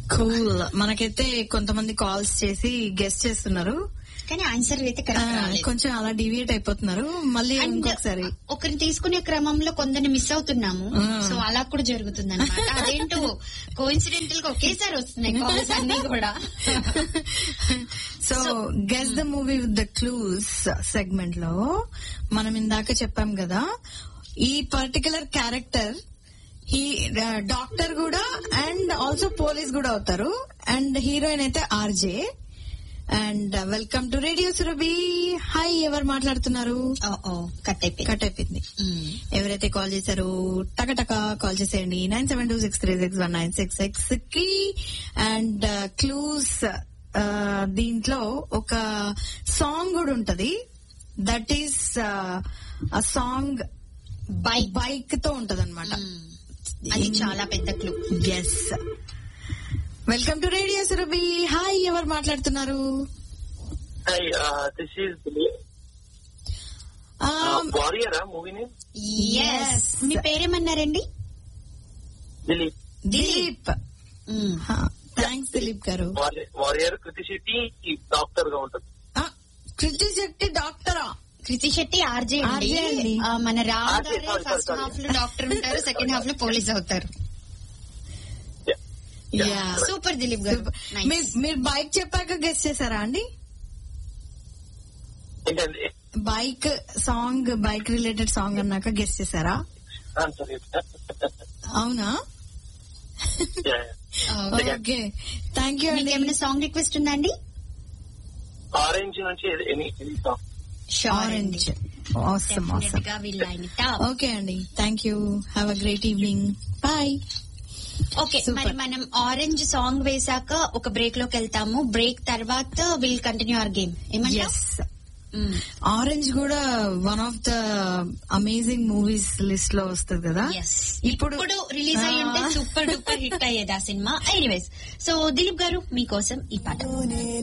Cool మనకైతే కొంతమంది calls చేసి గెస్ట్ చేస్తున్నారు కానీ ఆన్సర్ అయితే ఆ, కరెక్ట్ రాలేదు. కొంచెం అలా డివియేట్ అయిపోతున్నారు మళ్ళీ And ఇంకొకసారి ఒకరిని తీసుకునే క్రమంలో కొందరిని మిస్ అవుతున్నాము ఆ. సో అలా కూడా జరుగుతుంది అనమాట అదేంటో కోఇన్సిడెంటల్ గా ఒకేసారి వస్తున్నాయి కాల్స్ అన్ని కూడా so guess the movie with the clues segment లో మనం ఇందాక చెప్పాం కదా ఈ పర్టికులర్ క్యారెక్టర్ ఈ డాక్టర్ కూడా అండ్ ఆల్సో పోలీస్ కూడా అవుతారు అండ్ హీరోయిన్ అయితే RJ and welcome to radio Surabhi hi ఎవరు మాట్లాడుతున్నారు ఓ, ఓ, కట్ అయిపోయింది కట్ అయిపోయింది మ్మ్. ఎవరైతే కాల్ చేశారో టకటక కాల్ చేసేయండి nine seven two six three six one nine six six కి అండ్ క్లూస్ దీంట్లో ఒక సాంగ్ కూడా ఉంటది దట్ ఈస్ ఆ సాంగ్ బైక్ బైక్ తో ఉంటది అనమాట మ్మ్. అది చాలా పెద్ద clue yes welcome to radio Surabhi hi ఎవరు మాట్లాడుతున్నారు Hi, uh, this is Dilip. Uh, Warrior, ah, movie name? Yes మీ పేరేమన్నారండి Dilip. దిలీప్ మ్మ్. థ్యాంక్స్ దిలీప్ గారు Warrior, Warrior Kriti Shetty doctor గా ఉంటుంది ఆ, కృతి శెట్టి డాక్టరా కృతి శెట్టి ఆర్జే అండి RJ అండి. ఆ, మన రామ్ RJ, గారే sorry, ఫస్ట్ sorry, హాఫ్ లో డాక్టర్ ఉంటారు సెకండ్ హాఫ్ లో పోలీస్ అవుతారు యా సూపర్ దిలీప్ గారు Nice. మీరు- మీరు బైక్ చెప్పాక గెస్ట్ చేశారా అండి ఏంటండి bike song bike related song అన్నాక గెస్ట్ చేశారా ఆన్సర్ అవునా ఓకే థ్యాంక్ యూ మీకు అండి ఏమైనా సాంగ్ రిక్వెస్ట్ ఉందా అండి ఆరెంజ్ నుంచి any any song orange awesome definite awesome గా will line it up okay అండి thank you have a great evening bye okay Super. మరి మనం ఆరెంజ్ సాంగ్ వేసాక ఒక బ్రేక్ లోకి వెళ్తాము బ్రేక్ తర్వాత విల్ కంటిన్యూ అవర్ గేమ్ ఏమంటారు ఎస్ ఆరెంజ్ కూడా one of the amazing movies list లో వస్తుంది కదా ఇప్పుడు రిలీజ్ అయ్యి ఉంటే ఆ. సూపర్ డూపర్ హిట్ అయ్యేది ఆ సినిమా ఎనీవేస్ సో దిలీప్ గారు మీకోసం ఈ పాట